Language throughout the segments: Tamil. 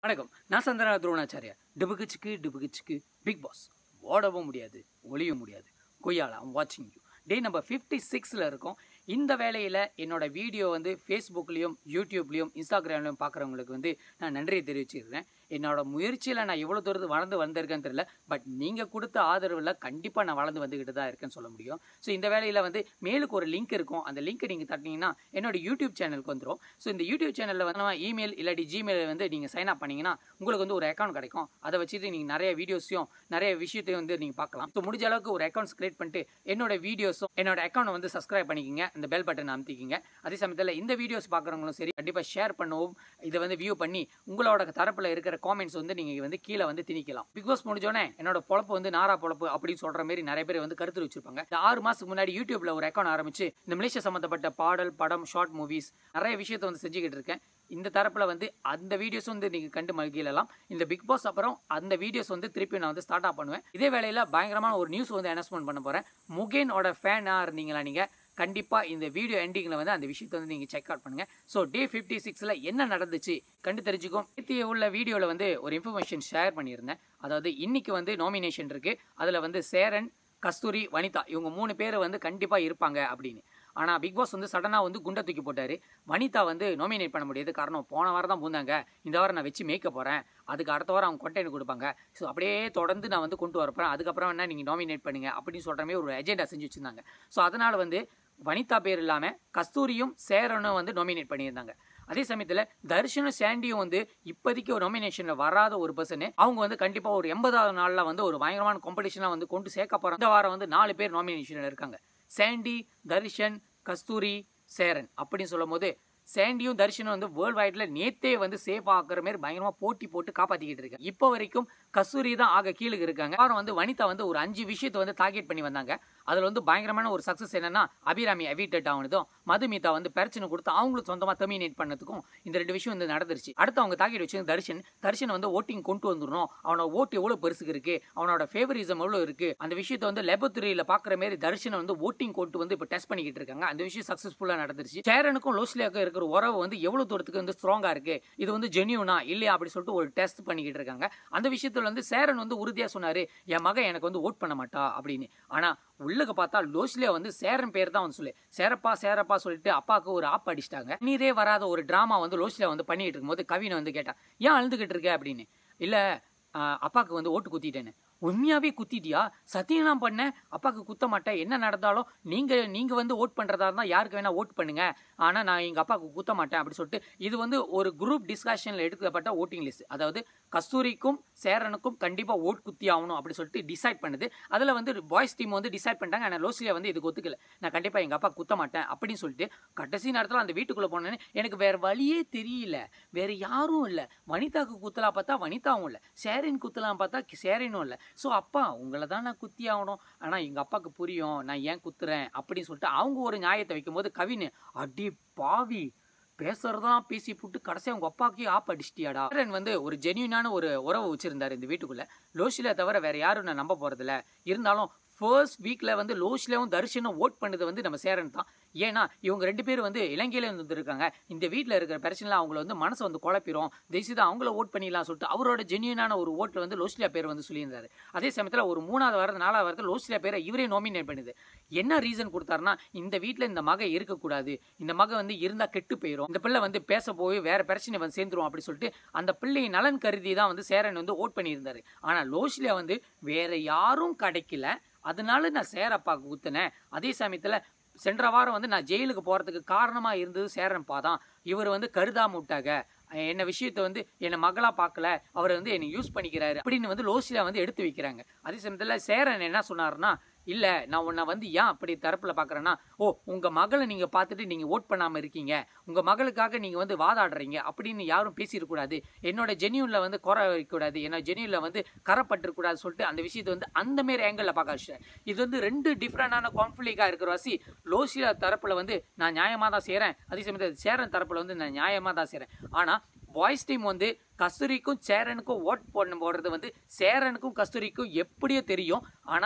வணக்கம் நான் சந்திரா துரோணாச்சாரியா டிபுகிச்சுக்கு டிபுகிச்சுக்கு பிக் பாஸ் ஓடவும் முடியாது ஒளியும் முடியாது கொய்யால ஐம் வாட்சிங் யூ டே நம்பர் ஃபிஃப்டி சிக்ஸில் இருக்கோம் இந்த வேலையில் என்னோட வீடியோ வந்து ஃபேஸ்புக்லேயும் யூடியூப்லேயும் இன்ஸ்டாகிராம்லையும் பார்க்குறவங்களுக்கு வந்து நான் நன்றியை தெரிவிச்சுக்கிறேன் என்னோட முயற்சியில் நான் எவ்வளோ தூரத்து வளர்ந்து வந்திருக்கேன்னு தெரியல பட் நீங்கள் கொடுத்த ஆதரவில் கண்டிப்பாக நான் வளர்ந்து வந்துக்கிட்டு தான் இருக்கேன்னு சொல்ல முடியும் ஸோ இந்த வேலையில் வந்து மேலுக்கு ஒரு லிங்க் இருக்கும் அந்த லிங்க்கை நீங்கள் தட்டினீங்கன்னா என்னோட யூடியூப் சேனலுக்கு வந்துடும் ஸோ இந்த யூடியூப் சேனலில் வந்து நம்ம இமெயில் இல்லாட்டி ஜிமெயில் வந்து நீங்கள் சைன் அப் பண்ணீங்கன்னா உங்களுக்கு வந்து ஒரு அக்கௌண்ட் கிடைக்கும் அதை வச்சுட்டு நீங்கள் நிறைய வீடியோஸையும் நிறைய விஷயத்தையும் வந்து நீங்கள் பார்க்கலாம் ஸோ முடிஞ்ச அளவுக்கு ஒரு அக்கௌண்ட்ஸ் கிரியேட் பண்ணிட்டு என்னோட வீடியோஸும் என்னோட அக்கௌண்ட் வந்து சப்ஸ்கிரைப் பண்ணிக்கிங்க அந்த பெல் பட்டன் அமைத்திக்கிங்க அதே சமயத்தில் இந்த வீடியோஸ் பார்க்குறவங்களும் சரி கண்டிப்பாக ஷேர் பண்ணவும் இதை வந்து வியூ பண்ணி உங்களோட தரப்பில் இருக்கிற காமெண்ட்ஸ் வந்து நீங்கள் வந்து கீழே வந்து திணிக்கலாம் பிக் பாஸ் முடிஞ்சோடனே என்னோட பொழப்பு வந்து நாரா பொழப்பு அப்படின்னு சொல்கிற மாதிரி நிறைய பேர் வந்து கருத்து வச்சிருப்பாங்க இந்த ஆறு மாதத்துக்கு முன்னாடி யூடியூப்ல ஒரு அக்கௌண்ட் ஆரம்பிச்சு இந்த மலேசியா சம்மந்தப்பட்ட பாடல் படம் ஷார்ட் மூவிஸ் நிறைய விஷயத்தை வந்து செஞ்சுக்கிட்டு இருக்கேன் இந்த தரப்பில் வந்து அந்த வீடியோஸ் வந்து நீங்கள் கண்டு மகிழலாம் இந்த பிக் பாஸ் அப்புறம் அந்த வீடியோஸ் வந்து திருப்பி நான் வந்து ஸ்டார்ட் பண்ணுவேன் இதே வேளையில் பயங்கரமான ஒரு நியூஸ் வந்து அனௌன்ஸ்மெண்ட் பண்ண போகிறேன் முகேனோட ஃபேனாக இருந்தீங்களா நீங்கள் கண்டிப்பாக இந்த வீடியோ எண்டிங்கில் வந்து அந்த விஷயத்தை வந்து நீங்கள் செக் அவுட் பண்ணுங்கள் ஸோ டே ஃபிஃப்டி சிக்ஸில் என்ன நடந்துச்சு கண்டு தெரிஞ்சுக்கும் நேற்று உள்ள வீடியோவில் வந்து ஒரு இன்ஃபர்மேஷன் ஷேர் பண்ணியிருந்தேன் அதாவது இன்னைக்கு வந்து நாமினேஷன் இருக்குது அதில் வந்து சேரன் கஸ்தூரி வனிதா இவங்க மூணு பேர் வந்து கண்டிப்பாக இருப்பாங்க அப்படின்னு ஆனால் பிக் பாஸ் வந்து சடனாக வந்து குண்டை தூக்கி போட்டார் வனிதா வந்து நாமினேட் பண்ண முடியாது காரணம் போன வாரம் தான் பூந்தாங்க இந்த வாரம் நான் வச்சு மேய்க்க போகிறேன் அதுக்கு அடுத்த வாரம் அவங்க கொண்டென்ட் கொடுப்பாங்க ஸோ அப்படியே தொடர்ந்து நான் வந்து கொண்டு வரப்போகிறேன் அதுக்கப்புறம் என்ன நீங்கள் நாமினேட் பண்ணுங்க அப்படின்னு சொல்கிற மாதிரி ஒரு எஜெண்டா செஞ்சு வச்சுருந்தாங்க ஸோ அதனால் வந்து வனிதா பேர் இல்லாமல் கஸ்தூரியும் சேரனும் வந்து நாமினேட் பண்ணியிருந்தாங்க அதே சமயத்தில் தர்ஷனும் சாண்டியும் வந்து இப்போதைக்கு ஒரு நாமினேஷனில் வராத ஒரு பர்சனு அவங்க வந்து கண்டிப்பாக ஒரு எண்பதாவது நாளில் வந்து ஒரு பயங்கரமான காம்படிஷனாக வந்து கொண்டு சேர்க்க போகிறாங்க இந்த வாரம் வந்து நாலு பேர் நாமினேஷனில் இருக்காங்க சாண்டி தர்ஷன் கஸ்தூரி சேரன் அப்படின்னு சொல்லும் போது சாண்டியும் தர்ஷனும் வந்து வேர்ல்ட் வைட்ல நேத்தே வந்து சேஃப் ஆக்குற மாதிரி பயங்கரமா போட்டி போட்டு காப்பாத்திக்கிட்டு இருக்காங்க இப்போ வரைக்கும் கஸ்தூரி தான் ஆக கீழே இருக்காங்க வாரம் வந்து வனிதா வந்து ஒரு அஞ்சு விஷயத்தை வந்து டார்கெட் பண்ணி வந்தாங்க அதுல வந்து பயங்கரமான ஒரு சக்சஸ் என்னன்னா அபிராமி அவிட்டட் ஆனதும் மதுமிதா வந்து பிரச்சனை கொடுத்து அவங்களும் சொந்தமா டெர்மினேட் பண்ணதுக்கும் இந்த ரெண்டு விஷயம் வந்து நடந்துருச்சு அடுத்து அவங்க டார்கெட் வச்சு தர்ஷன் தர்ஷன் வந்து ஓட்டிங் கொண்டு வந்துடணும் அவனோட ஓட்டு எவ்வளவு பெருசுக்கு இருக்கு அவனோட ஃபேவரிசம் எவ்வளவு இருக்கு அந்த விஷயத்தை வந்து லெபத்துறையில பாக்குற மாதிரி தர்ஷனை வந்து ஓட்டிங் கொண்டு வந்து இப்போ டெஸ்ட் பண்ணிக்கிட்டு இருக்காங்க அந்த விஷயம் சக்சஸ்ஃபுல்லா நடந்துருச்சு சேரனுக்கும் லோஸ்லியாக்கும் இருக்கிற உறவு வந்து எவ்வளவு தூரத்துக்கு வந்து ஸ்ட்ராங்கா இருக்கு இது வந்து ஜெனியூனா இல்லையா அப்படி சொல்லிட்டு ஒரு டெஸ்ட் பண்ணிக்கிட்டு இருக்காங்க அந்த விஷயத்துல வந்து சேரன் வந்து உறுதியா சொன்னாரு என் மகன் எனக்கு வந்து ஓட் பண்ண மாட்டா அப்படின்னு ஆனா உள்ளக பார்த்தா லோஸ்லியா வந்து சேரன் பேர் தான் வந்து சொல்லு சேரப்பா சேரப்பா சொல்லிட்டு அப்பாவுக்கு ஒரு ஆப் அடிச்சிட்டாங்க நீரே வராத ஒரு டிராமா வந்து லோஸ்லியா வந்து பண்ணிட்டு இருக்கும்போது கவினை வந்து கேட்டா ஏன் அழுதுகிட்டு இருக்க அப்படின்னு இல்ல ஆஹ், அப்பாவுக்கு வந்து ஓட்டு குத்திட்டேன்னு உண்மையாவே குத்திட்டியா சத்தியம்லாம் பண்ண அப்பாவுக்கு குத்த மாட்டேன் என்ன நடந்தாலும் நீங்க நீங்க வந்து ஓட் பண்றதா இருந்தா யாருக்கு வேணா ஓட் பண்ணுங்க ஆனா நான் எங்க அப்பாவுக்கு குத்த மாட்டேன் அப்படி சொல்லிட்டு இது வந்து ஒரு குரூப் டிஸ்கஷன்ல எடுக்கப்பட்ட ஓட்டிங் லிஸ்ட் அதாவது கஸ்தூரிக்கும் சேரனுக்கும் கண்டிப்பா ஓட் குத்தி ஆகணும் அப்படி சொல்லிட்டு டிசைட் பண்ணுது அதுல வந்து பாய்ஸ் டீம் வந்து டிசைட் பண்ணிட்டாங்க ஆனா லோசியா வந்து இதுக்கு ஒத்துக்கல நான் கண்டிப்பா எங்க அப்பா குத்த மாட்டேன் அப்படின்னு சொல்லிட்டு கடைசி நேரத்துல அந்த வீட்டுக்குள்ள போனேன்னு எனக்கு வேற வழியே தெரியல வேற யாரும் இல்ல வனிதாக்கு குத்தலாம் பார்த்தா வனிதாவும் இல்ல சேரின் குத்தலாம் பார்த்தா சேரினும் இல்ல ஸோ அப்பா உங்களை தான் நான் குத்தி ஆகணும் ஆனா எங்க அப்பாவுக்கு புரியும் நான் ஏன் குத்துறேன் அப்படின்னு சொல்லிட்டு அவங்க ஒரு நியாயத்தை வைக்கும்போது கவின் அடி பாவி பேசுறதெல்லாம் பேசி போட்டு கடைசி அவங்க அப்பாக்கே ஆப் அடிச்சிட்டியாடா சேரன் வந்து ஒரு ஜென்யூனான ஒரு உறவு வச்சிருந்தாரு இந்த வீட்டுக்குள்ள லோஷில தவிர வேற யாரும் நான் நம்ப போறதில்ல இருந்தாலும் ஃபர்ஸ்ட் வீக்ல வந்து லோஷ்லவும் தர்ஷனும் ஓட் பண்ணது வந்து நம்ம சேரன் தான் ஏன்னா இவங்க ரெண்டு பேரும் வந்து இலங்கையில இருந்து இருக்காங்க இந்த வீட்டில் இருக்கிற பிரச்சனை அவங்கள வந்து மனசை வந்து குழப்பிரும் தேசிதான் அவங்கள ஓட் பண்ணிடலாம் சொல்லிட்டு அவரோட ஜென்யூனான ஒரு ஓட்டில் வந்து லோஸ்லியா பேர் வந்து சொல்லியிருந்தாரு அதே சமயத்தில் ஒரு மூணாவது வாரத்து நாலாவது வாரத்தில் லோஸ்லியா பேரை இவரே நாமினேட் பண்ணுது என்ன ரீசன் கொடுத்தாருன்னா இந்த வீட்டில் இந்த மகை இருக்கக்கூடாது இந்த மகை வந்து இருந்தா கெட்டு போயிடும் இந்த பிள்ளை வந்து பேச போய் வேற பிரச்சனை வந்து சேர்ந்துரும் அப்படி சொல்லிட்டு அந்த பிள்ளை நலன் கருதி தான் வந்து சேரன் வந்து ஓட் பண்ணியிருந்தாரு ஆனா லோஷ்லியா வந்து வேற யாரும் கிடைக்கல அதனால நான் சேரப்பாக்கு ஊத்துனேன் அதே சமயத்துல சென்ற வாரம் வந்து நான் ஜெயிலுக்கு போறதுக்கு காரணமா இருந்தது சேரன்ப்பா தான் இவர் வந்து கருதாம விட்டாங்க என்ன விஷயத்த வந்து என்னை மகளா பார்க்கல அவர் வந்து என்னை யூஸ் பண்ணிக்கிறாரு அப்படின்னு வந்து லோசியா வந்து எடுத்து வைக்கிறாங்க அதே சமயத்துல சேரன் என்ன சொன்னாருன்னா இல்ல நான் உன்னை வந்து ஏன் அப்படி தரப்புல பாக்குறேன்னா ஓ உங்க மகளை நீங்க பார்த்துட்டு நீங்க ஓட் பண்ணாம இருக்கீங்க உங்க மகளுக்காக நீங்க வந்து வாதாடுறீங்க அப்படின்னு யாரும் பேசிடக்கூடாது என்னோட ஜெனியூன்ல வந்து குறை வைக்கக்கூடாது என்னோட ஜெனியூன்ல வந்து கரப்பட்டுருக்கூடாது சொல்லிட்டு அந்த விஷயத்தை வந்து அந்த மாரி ஆங்கிள் பார்க்க வச்சுட்டேன் இது வந்து ரெண்டு டிஃப்ரெண்டான கான்ஃபிளிக்கா இருக்கிற வாசி லோசியா தரப்புல வந்து நான் நியாயமா தான் செய்றேன் அதே சமயத்தில் சேரன் தரப்புல வந்து நான் நியாயமா தான் செய்றேன் ஆனா பாய்ஸ் டீம் வந்து கஸ்தூரிக்கும் சேரனுக்கும் ஓட் பண்ண போடுறது வந்து சேரனுக்கும் கஸ்தூரிக்கும் எப்படியோ தெரியும் ஆனா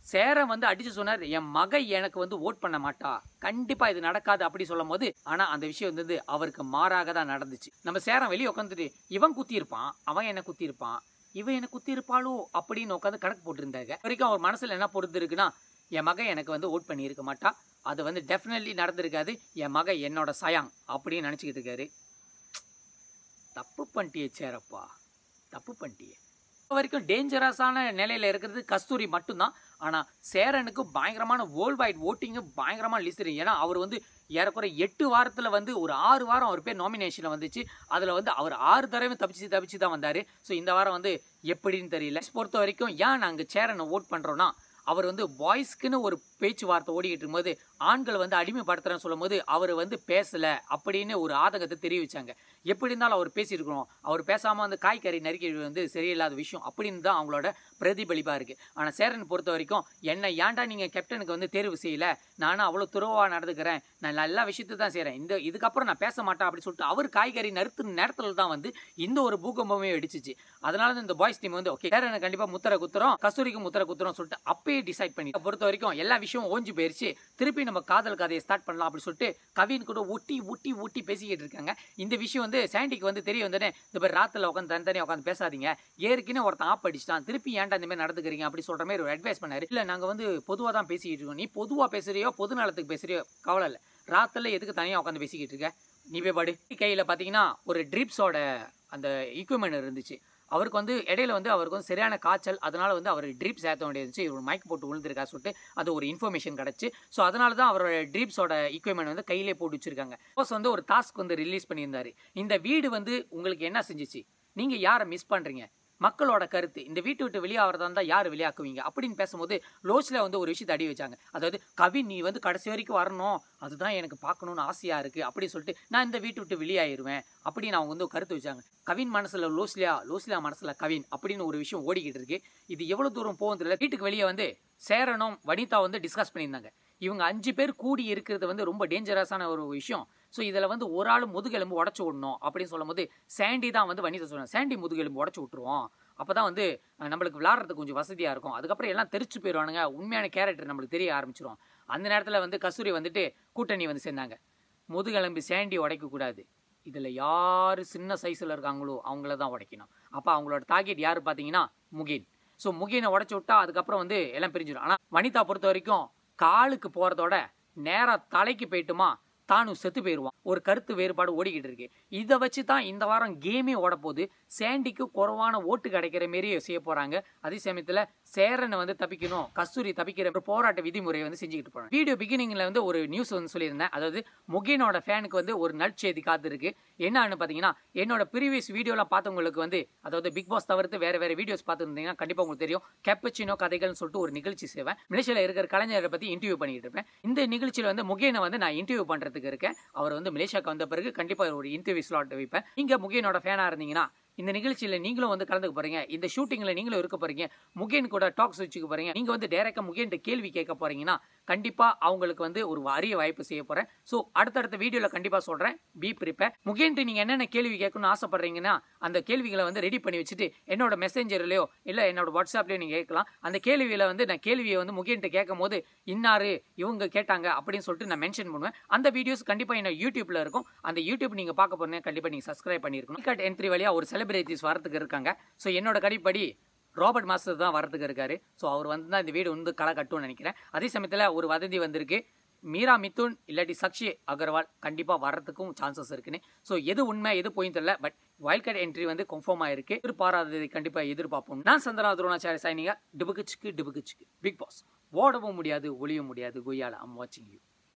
சேரன் வந்து அடிச்சு சொன்னார் என் மகை எனக்கு வந்து ஓட் பண்ண மாட்டா கண்டிப்பா இது நடக்காது அப்படி சொல்லும் போது ஆனா அந்த விஷயம் வந்து அவருக்கு மாறாக தான் நடந்துச்சு நம்ம சேரன் வெளியே உட்காந்துட்டு இவன் குத்தி இருப்பான் அவன் என்ன குத்தி இருப்பான் இவன் என்ன குத்தி இருப்பாளோ அப்படின்னு உட்காந்து கணக்கு போட்டிருந்தாங்க வரைக்கும் அவர் மனசுல என்ன பொறுத்து இருக்குன்னா என் மகன் எனக்கு வந்து ஓட் பண்ணி இருக்க மாட்டா அது வந்து டெஃபினெட்லி நடந்திருக்காது என் மகன் என்னோட சயாங் அப்படின்னு நினச்சிக்கிட்டு இருக்காரு தப்பு பண்ணிட்டியே சேரப்பா தப்பு பண்ணிட்டியே இப்போ வரைக்கும் டேஞ்சரஸான நிலையில இருக்கிறது கஸ்தூரி மட்டும்தான் ஆனால் சேரனுக்கு பயங்கரமான வேர்ல்ட் வைட் ஓட்டிங்கு பயங்கரமான லிஸ்ட் இருக்கு ஏன்னா அவர் வந்து ஏறக்குறைய எட்டு வாரத்தில் வந்து ஒரு ஆறு வாரம் அவர் பேர் நாமினேஷனில் வந்துச்சு அதில் வந்து அவர் ஆறு தடவை தப்பிச்சு தப்பிச்சு தான் வந்தார் ஸோ இந்த வாரம் வந்து எப்படின்னு தெரியல பொறுத்த வரைக்கும் ஏன் நாங்கள் சேரனை ஓட் பண்ணுறோன்னா அவர் வந்து பாய்ஸ்க்குன்னு ஒரு பேச்சுவார்த்தை ஓடிக்கிட்டு இருக்கும்போது ஆண்கள் வந்து அடிமைப்படுத்துறேன்னு சொல்லும்போது அவர் வந்து பேசலை அப்படின்னு ஒரு ஆதங்கத்தை தெரிவிச்சாங்க எப்படி இருந்தாலும் அவர் பேசியிருக்கிறோம் அவர் பேசாமல் வந்து காய்கறி நறுக்கிறது வந்து சரியில்லாத விஷயம் அப்படின்னு தான் அவங்களோட பிரதிபலிப்பாக இருக்குது ஆனால் சேரன் பொறுத்த வரைக்கும் என்னை ஏன்டா நீங்கள் கேப்டனுக்கு வந்து தேர்வு செய்யலை நானும் அவ்வளோ துறவாக நடந்துக்கிறேன் நான் எல்லா விஷயத்தை தான் செய்கிறேன் இந்த இதுக்கப்புறம் நான் பேச மாட்டேன் அப்படின்னு சொல்லிட்டு அவர் காய்கறி நறுத்து நேரத்தில் தான் வந்து இந்த ஒரு பூகம்பமே வெடிச்சிச்சு அதனால தான் இந்த பாய்ஸ் டீம் வந்து ஓகே சேரனை கண்டிப்பாக முத்திர குத்துறோம் கஸ்தூரிக்கு முத்திர குத்துறோம் சொல்லிட்டு அப்பயே டிசைட் பண்ணி பொறுத்த வரைக்கும் எல்லா விஷயம் ஓஞ்சி போயிருச்சு திருப்பி நம்ம காதல் கதையை ஸ்டார்ட் பண்ணலாம் அப்படின்னு சொல்லிட்டு கவின் கூட ஒட்டி ஒட்டி ஒட்டி பேசிக்கிட்டு இருக்காங்க இந்த விஷயம் வந்து சாண்டிக்கு வந்து தெரிய வந்தோடனே இந்த மாதிரி ராத்தில் உட்காந்து தனித்தனியாக உட்காந்து பேசாதீங்க ஏற்கனவே ஒருத்தன் ஆப் அடிச்சிட்டான் திருப்பி ஏன்டா இந்த மாதிரி நடந்துக்கிறீங்க அப்படி சொல்கிற மாதிரி ஒரு அட்வைஸ் பண்ணாரு இல்லை நாங்கள் வந்து பொதுவாக தான் பேசிக்கிட்டு இருக்கோம் நீ பொதுவாக பேசுறியோ பொது நலத்துக்கு பேசுறியோ கவலை இல்லை ராத்தில் எதுக்கு தனியாக உட்காந்து பேசிக்கிட்டு இருக்க நீ போய் பாடு கையில் பார்த்தீங்கன்னா ஒரு ட்ரிப்ஸோட அந்த equipment இருந்துச்சு அவருக்கு வந்து இடையில வந்து அவருக்கு வந்து சரியான காய்ச்சல் அதனால வந்து அவர் ட்ரிப்ஸ் ஏற்ற வேண்டியிருந்துச்சு இவர் மைக் போட்டு விழுந்திருக்கா சொல்லிட்டு அது ஒரு இன்ஃபர்மேஷன் கிடச்சி ஸோ அதனால தான் அவரோட ட்ரிப்ஸோட equipment வந்து கையிலே போட்டு வச்சிருக்காங்க போஸ் வந்து ஒரு டாஸ்க் வந்து ரிலீஸ் பண்ணியிருந்தாரு இந்த வீடு வந்து உங்களுக்கு என்ன செஞ்சுச்சு நீங்கள் யாரை மிஸ் பண்ணுறீங்க மக்களோட கருத்து இந்த வீட்டை விட்டு வெளியாகிறதா இருந்தால் யார் வெளியாக்குவீங்க அப்படின்னு பேசும்போது லோச்சில் வந்து ஒரு விஷயத்தை அடி வச்சாங்க அதாவது கவின் நீ வந்து கடைசி வரைக்கும் வரணும் அதுதான் எனக்கு பார்க்கணும்னு ஆசையாக இருக்குது அப்படி சொல்லிட்டு நான் இந்த வீட்டை விட்டு வெளியாயிருவேன் அப்படின்னு அவங்க வந்து ஒரு கருத்து வச்சாங்க கவின் மனசில் லோஸ்லியா லோஸ்லியா மனசில் கவின் அப்படின்னு ஒரு விஷயம் ஓடிக்கிட்டு இருக்கு இது எவ்வளோ தூரம் போகும் தெரியல வீட்டுக்கு வெளியே வந்து சேரனும் வனிதா வந்து டிஸ்கஸ் பண்ணியிருந்தாங்க இவங்க அஞ்சு பேர் கூடி இருக்கிறது வந்து ரொம்ப டேஞ்சரஸான ஒரு விஷயம் ஸோ இதில் வந்து ஒரு ஆள் முதுகெலும்பு உடச்சி விடணும் அப்படின்னு சொல்லும்போது சாண்டி தான் வந்து வனிதா சொன்னாங்க சாண்டி முதுகெலும்பு உடச்சி விட்டுருவோம் அப்போ தான் வந்து அஹ், நம்மளுக்கு விளாட்றதுக்கு கொஞ்சம் வசதியாக இருக்கும் அதுக்கப்புறம் எல்லாம் தெரிச்சு போயிடுவானுங்க உண்மையான கேரக்டர் நம்மளுக்கு தெரிய ஆரம்பிச்சிரும் அந்த நேரத்தில் வந்து கஸ்தூரி வந்துட்டு கூட்டணி வந்து சேர்ந்தாங்க முதுகெலும்பு சாண்டி உடைக்கக்கூடாது இதில் யார் சின்ன சைஸில் இருக்காங்களோ அவங்கள தான் உடைக்கணும் அப்போ அவங்களோட டார்கெட் யார் பார்த்தீங்கன்னா முகின் ஸோ முகினை உடச்சி விட்டா அதுக்கப்புறம் வந்து எல்லாம் பிரிஞ்சிடும் ஆனால் வனிதா பொறுத்த வரைக்கும் காலுக்கு போகிறதோட நேராக தலைக்கு போயிட்டுமா தானும் செத்து போயிடுவான் ஒரு கருத்து வேறுபாடு ஓடிக்கிட்டு இருக்கு இதை வச்சு தான் இந்த வாரம் கேமே ஓட போகுது சாண்டிக்கு குறைவான ஓட்டு கிடைக்கிற மாரி செய்ய போறாங்க அதே சமயத்தில் சேரனை வந்து தப்பிக்கணும் கஸ்தூரி தப்பிக்கிற ஒரு போராட்ட விதிமுறையை வந்து செஞ்சுக்கிட்டு போறாங்க வீடியோ பிகினிங்ல வந்து ஒரு நியூஸ் வந்து சொல்லியிருந்தேன் அதாவது முகினோட ஃபேனுக்கு வந்து ஒரு நற்செய்தி காத்திருக்கு என்னன்னு பார்த்தீங்கன்னா என்னோட ப்ரீவியஸ் வீடியோலாம் பார்த்தவங்களுக்கு வந்து அதாவது பிக் பாஸ் தவிர்த்து வேற வேற வீடியோஸ் பார்த்துருந்தீங்கன்னா கண்டிப்பாக உங்களுக்கு தெரியும் கேப்பச்சினோ கதைகள்னு சொல்லிட்டு ஒரு நிகழ்ச்சி செய்வேன் மலேசியாவில் இருக்கிற கலைஞரை பற்றி இன்டர்வியூ பண்ணிட்டு இருப்பேன் இந்த நிகழ்ச்சியில் வந்து முகேனை வந்து நான் இன்டர்வியூ பண்ணுறதுக்கு இருக்கேன் அவர் வந்து மலேசியாவுக்கு வந்த பிறகு கண்டிப்பாக ஒரு இன்டர்வியூ ஸ்லாட் வைப்பேன் நீங்கள் முகேனோட ஃபேனாக இருந்தீங்கன்னா இந்த நிகழ்ச்சியில் நீங்களும் வந்து கலந்துக்க போறீங்க இந்த ஷூட்டிங்கில் நீங்களும் இருக்க போறீங்க முகேன் கூட டாக்ஸ் வச்சுக்க போறீங்க நீங்கள் வந்து டைரெக்டாக முகேன்ட்ட கேள்வி கேட்க போறீங்கன்னா கண்டிப்பாக அவங்களுக்கு வந்து ஒரு அரிய வாய்ப்பு செய்ய போகிறேன் ஸோ அடுத்தடுத்த வீடியோவில் கண்டிப்பாக சொல்கிறேன் பி ப்ரிப்பேர் முகேன்ட்டு நீங்கள் என்னென்ன கேள்வி கேட்கணும்னு ஆசைப்படுறீங்கன்னா அந்த கேள்விகளை வந்து ரெடி பண்ணி வச்சுட்டு என்னோட மெசேஞ்சர்லையோ இல்லை என்னோட வாட்ஸ்அப்லையோ நீங்கள் கேட்கலாம் அந்த கேள்வியில் வந்து நான் கேள்வியை வந்து முகேன்ட்டு கேட்கும் போது இன்னாரு இவங்க கேட்டாங்க அப்படின்னு சொல்லிட்டு நான் மென்ஷன் பண்ணுவேன் அந்த வீடியோஸ் கண்டிப்பாக என்ன யூடியூப்ல இருக்கும் அந்த யூடியூப் நீங்கள் பார்க்க போறீங்க கண்டிப்பாக நீங்கள் சப்ஸ்கிரைப் பண்ணியிருக்கணும் கட் என்ட்ரி வழியாக ஒரு செலிபிரிட்டிஸ் வரதுக்கு இருக்காங்க ஸோ என்னோட கடிப்படி ராபர்ட் மாஸ்டர் தான் வரதுக்கு இருக்காரு ஸோ அவர் வந்து தான் இந்த வீடு வந்து களை கட்டும்னு நினைக்கிறேன் அதே சமயத்தில் ஒரு வதந்தி வந்திருக்கு மீரா மிதுன் இல்லாட்டி சக்ஷி அகர்வால் கண்டிப்பாக வர்றதுக்கும் சான்சஸ் இருக்குன்னு ஸோ எது உண்மை எது போயும் தெரியல பட் வைல்ட் கார்டு என்ட்ரி வந்து கன்ஃபார்ம் ஆயிருக்கு எதிர்பாராததை கண்டிப்பாக எதிர்பார்ப்போம் நான் சந்திரா துரோணாச்சாரி சைனிங்க டிபுக்குச்சுக்கு டிபுக்குச்சுக்கு பிக் பாஸ் ஓடவும் முடியாது ஒளியும் முடியாது கொய்யால ஐம் வாட்சிங் யூ